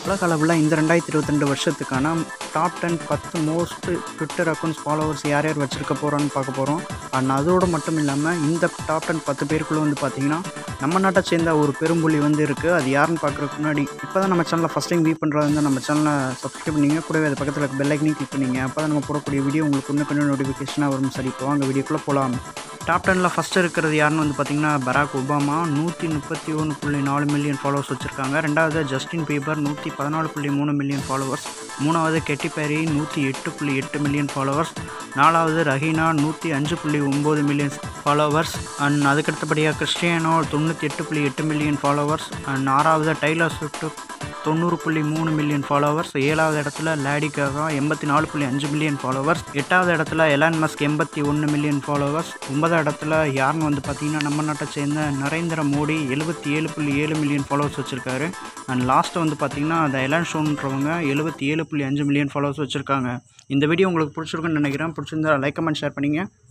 உலக அளவில் இந்த ரெண்டாயிரத்தி இருபத்தி ரெண்டு வருஷத்துக்கான டாப் டென் பத்து மோஸ்ட் ட்விட்டர் அக்கௌண்ட்ஸ் ஃபாலோவர்ஸ் யார் யார் வச்சுருக்க போகிறோன்னு பார்க்க போகிறோம் அண்ட் அதோடு மட்டும் இல்லாமல் இந்த டாப் டென் பத்து பேருக்குள்ளே வந்து பார்த்திங்கன்னா நம்ம நாட்டை சேர்ந்த ஒரு பெரும்புள்ளி வந்து இருக்குது அது யாருன்னு பார்க்குறதுக்கு முன்னாடி இப்போ தான் நம்ம சேனலில் ஃபஸ்ட் டைம் வியூ பண்ணுறது வந்து நம்ம சேனலை சப்ஸ்கிரைப் பண்ணிங்க கூடவே அது பக்கத்தில் இருக்க பெல் ஐக்கனையும் கிளிக் பண்ணிங்க அப்போ தான் நம்ம போடக்கூடிய வீடியோ உங்களுக்கு இன்னும் கொஞ்சம் நோட்டிஃபிகேஷனாக வரும் சரி இப்போ வாங்க வீடியோக்குள்ளே போகலாம் டாப் டெனில் ஃபஸ்ட்டு இருக்கிறது யாருன்னு வந்து பார்த்திங்கன்னா பராக் ஒபாமா நூற்றி முப்பத்தி ஒன்று புள்ளி நாலு மில்லியன் ஃபாலோவர்ஸ் வச்சுருக்காங்க ரெண்டாவது ஜஸ்டின் பீபர் நூற்றி பதினாலு புள்ளி மூணு மில்லியன் ஃபாலோவர்ஸ் மூணாவது கெட்டி பேரி நூற்றி எட்டு புள்ளி எட்டு மில்லியன் ஃபாலோவர்ஸ் நாலாவது ரஹீனா நூற்றி அஞ்சு புள்ளி ஒம்பது மில்லியன் ஃபாலோவர்ஸ் அண்ட் அதுக்கடுத்தபடியாக கிறிஸ்டியானோ தொண்ணூற்றி எட்டு புள்ளி எட்டு மில்லியன் ஃபாலோவர்ஸ் அண்ட் ஆறாவது டைலர் ஸ்விஃப்ட் தொண்ணூறு புள்ளி மூணு மில்லியன் ஃபாலோவர்ஸ் ஏழாவது இடத்துல லேடிக்காக எண்பத்தி நாலு புள்ளி அஞ்சு மில்லியன் ஃபாலோவர்ஸ் எட்டாவது இடத்துல எலான் மஸ்க் எண்பத்தி ஒன்று மில்லியன் ஃபாலோவர்ஸ் ஒன்பதாவது இடத்துல யாருன்னு வந்து பார்த்தீங்கன்னா நம்ம நாட்டை சேர்ந்த நரேந்திர மோடி எழுபத்தி ஏழு புள்ளி ஏழு மில்லியன் ஃபாலோவர்ஸ் வச்சுருக்காரு அண்ட் லாஸ்ட்டு வந்து பார்த்தீங்கன்னா அந்த எலான் ஷோன்றவங்க எழுபத்தி ஏழு புள்ளி அஞ்சு மில்லியன் ஃபாலோவர்ஸ் வச்சுருக்காங்க இந்த வீடியோ உங்களுக்கு பிடிச்சிருக்குன்னு நினைக்கிறேன் பிடிச்சிருந்தா லைக் கமெண்ட் ஷேர் பண்ணிங்க